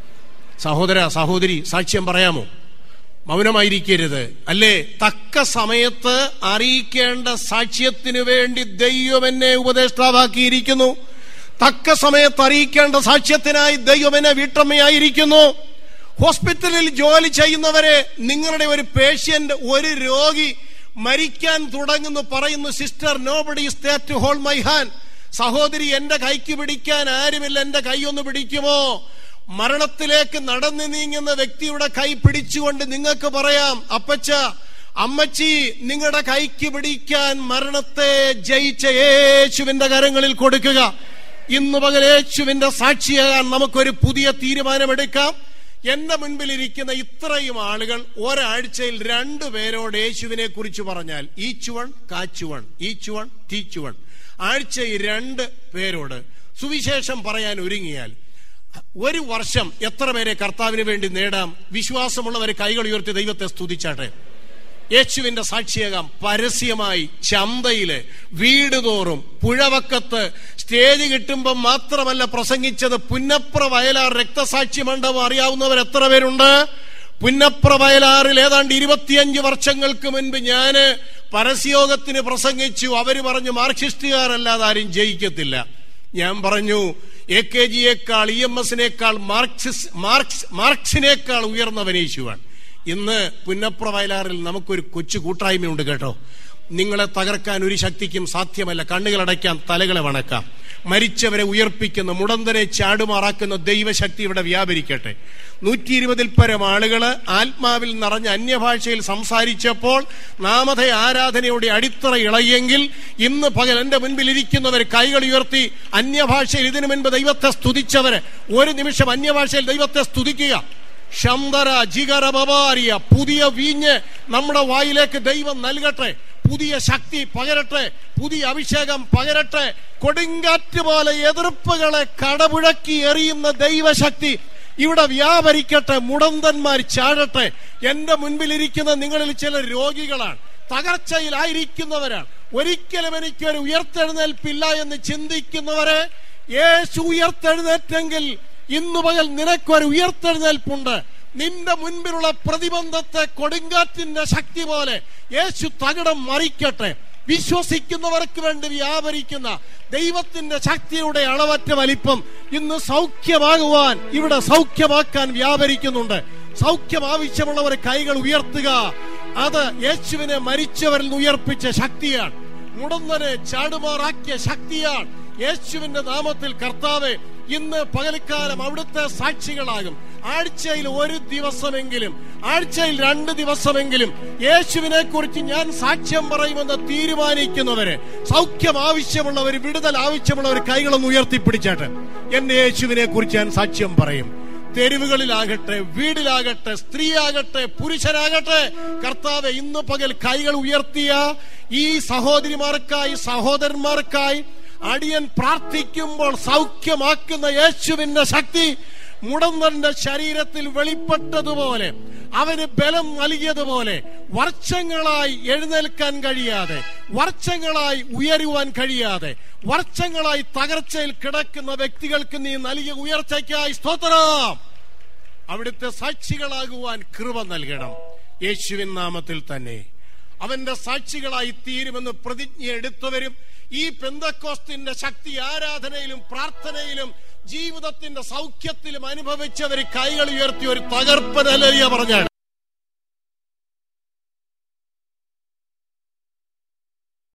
സഹോദര സഹോദരി സാക്ഷ്യം പറയാമോ മൗനമായിരിക്കരുത് അല്ലേ തക്ക സമയത്ത് അറിയിക്കേണ്ട സാക്ഷ്യത്തിനു വേണ്ടി ദൈവം എന്നെ ഉപദേഷ്ടാവാക്കിയിരിക്കുന്നു തക്ക സമയത്ത് അറിയിക്കേണ്ട സാക്ഷ്യത്തിനായി ദൈവം എന്നെ വീട്ടമ്മയായിരിക്കുന്നു ഹോസ്പിറ്റലിൽ ജോലി ചെയ്യുന്നവരെ നിങ്ങളുടെ ഒരു പേഷ്യന്റ് ഒരു രോഗി മരിക്കാൻ തുടങ്ങുന്നു പറയുന്നു sister nobody to hold my hand സഹോദരി എന്റെ കൈക്ക് പിടിക്കാൻ ആരുമില്ല എന്റെ കൈ ഒന്ന് പിടിക്കുമോ മരണത്തിലേക്ക് നടന്നു നീങ്ങുന്ന വ്യക്തിയുടെ കൈ പിടിച്ചുകൊണ്ട് നിങ്ങൾക്ക് പറയാം അപ്പച്ച അമ്മച്ചി നിങ്ങളുടെ കൈക്ക് പിടിക്കാൻ മരണത്തെ ജയിച്ച യേശുവിന്റെ കരങ്ങളിൽ കൊടുക്കുക ഇന്ന് പകൽ യേശുവിന്റെ സാക്ഷിയാകാൻ നമുക്കൊരു പുതിയ തീരുമാനമെടുക്കാം എന്റെ മുൻപിൽ ഇരിക്കുന്ന ഇത്രയും ആളുകൾ ഒരാഴ്ചയിൽ രണ്ടു പേരോട് യേശുവിനെ കുറിച്ച് പറഞ്ഞാൽ each one catch one each one teach one ആഴ്ചയിൽ രണ്ട് പേരോട് സുവിശേഷം പറയാൻ ഒരുങ്ങിയാൽ ഒരു വർഷം എത്ര പേരെ കർത്താവിന് വേണ്ടി നേടാം വിശ്വാസമുള്ളവരെ കൈകൾ ഉയർത്തി ദൈവത്തെ സ്തുതിച്ചാട്ടെ യേശുവിന്റെ സാക്ഷിയാകാം പരസ്യമായി ചന്തയില് വീട് തോറും പുഴവക്കത്ത് സ്റ്റേജ് കിട്ടുമ്പോൾ മാത്രമല്ല പ്രസംഗിച്ചത് പുന്നപ്ര വയലാർ രക്തസാക്ഷി മണ്ഡപം അറിയാവുന്നവർ എത്ര പേരുണ്ട് പുന്നപ്ര വയലാറിൽ ഏതാണ്ട് ഇരുപത്തിയഞ്ച് വർഷങ്ങൾക്ക് മുൻപ് ഞാന് പരസ്യോഗത്തിന് പ്രസംഗിച്ചു അവര് പറഞ്ഞു മാർക്സിസ്റ്റുകാരല്ലാതെ ആരും ജയിക്കത്തില്ല ഞാൻ പറഞ്ഞു എ കെ ജിയേക്കാൾ ഇ എം എസിനേക്കാൾ മാർക്സിസ് മാർക്സ് മാർക്സിനേക്കാൾ ഉയർന്നവൻ യേശുവാണ് ഇന്ന് പുന്നപ്ര വയലാറിൽ നമുക്കൊരു കൊച്ചു കൂട്ടായ്മയുണ്ട് കേട്ടോ നിങ്ങളെ തകർക്കാൻ ഒരു ശക്തിക്കും സാധ്യമല്ല കണ്ണുകളടയ്ക്കാം തലകളെ വണക്കാം മരിച്ചവരെ ഉയർപ്പിക്കുന്ന മുടന്തരെ ചാടുമാറാക്കുന്ന ദൈവശക്തി ഇവിടെ വ്യാപരിക്കട്ടെ നൂറ്റി ഇരുപതിൽ പരം ആളുകള് ആത്മാവിൽ നിറഞ്ഞ അന്യഭാഷയിൽ സംസാരിച്ചപ്പോൾ നാമധ ആരാധനയുടെ അടിത്തറ ഇളയെങ്കിൽ ഇന്ന് പകൽ എന്റെ മുൻപിൽ ഇരിക്കുന്നവർ കൈകൾ ഉയർത്തി അന്യഭാഷയിൽ ഇതിനു മുൻപ് ദൈവത്തെ സ്തുതിച്ചവര് ഒരു നിമിഷം അന്യഭാഷയിൽ ദൈവത്തെ സ്തുതിക്കുക ശന്തര ജിഗര ബവാരിയ പുതിയ വീഞ്ഞ് നമ്മുടെ വായിലേക്ക് ദൈവം നൽകട്ടെ പുതിയ ശക്തി പകരട്ടെ പുതിയ അഭിഷേകം പകരട്ടെ കൊടുങ്കാറ്റ് പോലെ എതിർപ്പുകളെ കടപുഴക്കി എറിയുന്ന ദൈവശക്തി ഇവിടെ വ്യാപരിക്കട്ടെ മുടന്തന്മാർ ചാടട്ടെ എന്റെ മുൻപിലിരിക്കുന്ന നിങ്ങളിൽ ചില രോഗികളാണ് തകർച്ചയിലായിരിക്കുന്നവരാണ് ഒരിക്കലും എനിക്കൊരു ഉയർത്തെഴുന്നേൽപ്പില്ല എന്ന് ചിന്തിക്കുന്നവരെ യേശു ഉയർത്തെഴുന്നേറ്റെങ്കിൽ ഇന്നു പകൽ നിനക്കൊരു ഉയർത്തെഴുന്നേൽപ്പുണ്ട് നിന്റെ മുൻപിലുള്ള പ്രതിബന്ധത്തെ കൊടുങ്കാറ്റിന്റെ ശക്തി പോലെ യേശു തകിടം മറിക്കട്ടെ വിശ്വസിക്കുന്നവർക്ക് വേണ്ടി വ്യാപരിക്കുന്ന ദൈവത്തിന്റെ ശക്തിയുടെ അളവറ്റ വലിപ്പം ഇന്ന് സൗഖ്യമാകുവാൻ ഇവിടെ സൗഖ്യമാക്കാൻ വ്യാപരിക്കുന്നുണ്ട് സൗഖ്യം ആവശ്യമുള്ളവർ കൈകൾ ഉയർത്തുക അത് യേശുവിനെ മരിച്ചവരിൽ നിന്ന് ഉയർപ്പിച്ച ശക്തിയാണ് മുടന്തനെ ചാടുമാറാക്കിയ ശക്തിയാണ് യേശുവിന്റെ നാമത്തിൽ കർത്താവ് ഇന്ന് പകൽക്കാലം അവിടുത്തെ സാക്ഷികളാകും ആഴ്ചയിൽ ഒരു ദിവസമെങ്കിലും ആഴ്ചയിൽ രണ്ട് ദിവസമെങ്കിലും യേശുവിനെ കുറിച്ച് ഞാൻ സാക്ഷ്യം പറയുമെന്ന് തീരുമാനിക്കുന്നവര് സൗഖ്യം ആവശ്യമുള്ളവർ വിടുതൽ ആവശ്യമുള്ളവർ കൈകളൊന്ന് ഉയർത്തിപ്പിടിച്ചാട്ടെ എന്റെ യേശുവിനെ കുറിച്ച് ഞാൻ സാക്ഷ്യം പറയും തെരുവുകളിലാകട്ടെ വീടിലാകട്ടെ സ്ത്രീയാകട്ടെ പുരുഷനാകട്ടെ കർത്താവ് ഇന്ന് പകൽ കൈകൾ ഉയർത്തിയ ഈ സഹോദരിമാർക്കായി സഹോദരന്മാർക്കായി അടിയൻ പ്രാർത്ഥിക്കുമ്പോൾ സൗഖ്യമാക്കുന്ന യേശുവിന്റെ ശക്തി മുടന്തന്റെ ശരീരത്തിൽ വെളിപ്പെട്ടതുപോലെ അവന് ബലം നൽകിയതുപോലെ വർഷങ്ങളായി എഴുന്നേൽക്കാൻ കഴിയാതെ വർഷങ്ങളായി ഉയരുവാൻ കഴിയാതെ വർഷങ്ങളായി തകർച്ചയിൽ കിടക്കുന്ന വ്യക്തികൾക്ക് നീ നൽകിയ ഉയർച്ചയ്ക്കായി സ്തോത്രം അവിടുത്തെ സാക്ഷികളാകുവാൻ കൃപ നൽകണം യേശുവിൻ നാമത്തിൽ തന്നെ അവന്റെ സാക്ഷികളായി തീരുമെന്ന് പ്രതിജ്ഞ എടുത്തവരും ഈ പെന്തക്കോസ്തിന്റെ ശക്തി ആരാധനയിലും പ്രാർത്ഥനയിലും ജീവിതത്തിന്റെ സൗഖ്യത്തിലും അനുഭവിച്ചവർ കൈകൾ ഉയർത്തി ഒരു തകർപ്പനലിയ പറഞ്ഞാണ്